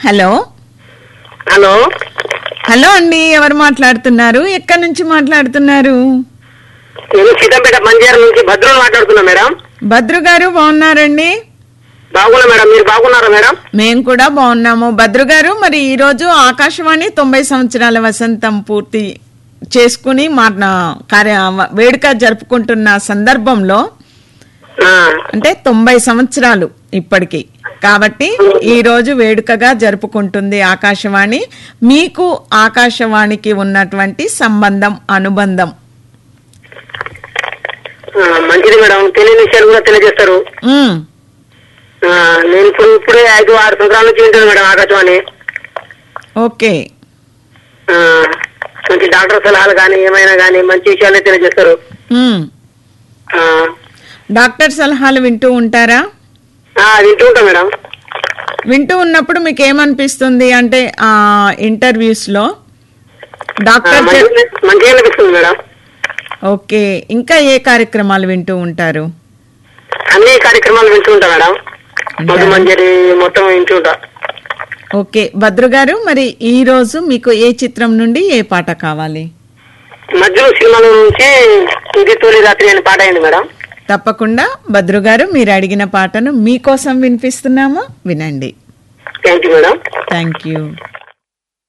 Hello hello hello అండి ఎవరు మాట్లాడుతున్నారు ఎక్కడి నుంచి మాట్లాడుతున్నారు నేను సీతంపేట మంజార నుంచి భద్రులు మాట్లాడుతున్నా మేడం భద్రు గారు బాగున్నారండి బాగున్నా మేడం మీరు బాగున్నారా మేడం మేము కూడా బాగున్నాము భద్రు గారు మరి ఈ రోజు ఆకాశవాణి తొంభై సంవత్సరాల వసంతం పూర్తి చేసుకుని మా కార్య వేడుక జరుపుకుంటున్న సందర్భంలో ఆ, అంటే తొంభై సంవత్సరాలు ఇప్పటికి కాబట్టి ఈ రోజు వేడుకగా జరుపుకుంటుంది ఆకాశవాణి మీకు ఆకాశవాణికి ఉన్నటువంటి సంబంధం అనుబంధం ఆ, మంచిది మేడం తెలియని విషయాలు కూడా తెలియజేస్తారు ఉమ్, ఆ, నేను ఇప్పుడు ఇప్పుడే ఐదు ఆరు సంవత్సరాల నుంచి వింటాను మేడం ఆకాశవాణి ఓకే ఆ, మంచి డాక్టర్ సలహాలు కానీ ఏమైనా కానీ మంచి విషయాలే తెలియజేస్తారు ఉమ్. ఆ, డాక్టర్ సలహాలు వింటూ ఉంటారా ఆ, వింటూ ఉంటాం మేడం వింటూ ఉన్నప్పుడు మీకు ఏమనిపిస్తుంది అంటే ఆ ఇంటర్వ్యూస్ లో ఆ, డాక్టర్ చెప్- మంచి- మంచిగా అనిపిస్తుంది మేడం ఓకే ఇంకా ఏ కార్యక్రమాలు వింటూ ఉంటారు అన్ని కార్యక్రమాలు వింటూ ఉంటా మేడం మధు మంజరి మొత్తం వింటూ ఉంటా ఓకే భద్రు గారు మరి ఈ రోజు మీకు ఏ చిత్రం నుండి ఏ పాట కావాలి మధ్యలో సినిమాల నుంచి ఇది తొలి రాత్రి అనే పాట అయింది మేడం తప్పకుండా భద్రు గారు మీరు అడిగిన పాటను మీకోసం వినిపిస్తున్నాము వినండి thank you madam thank you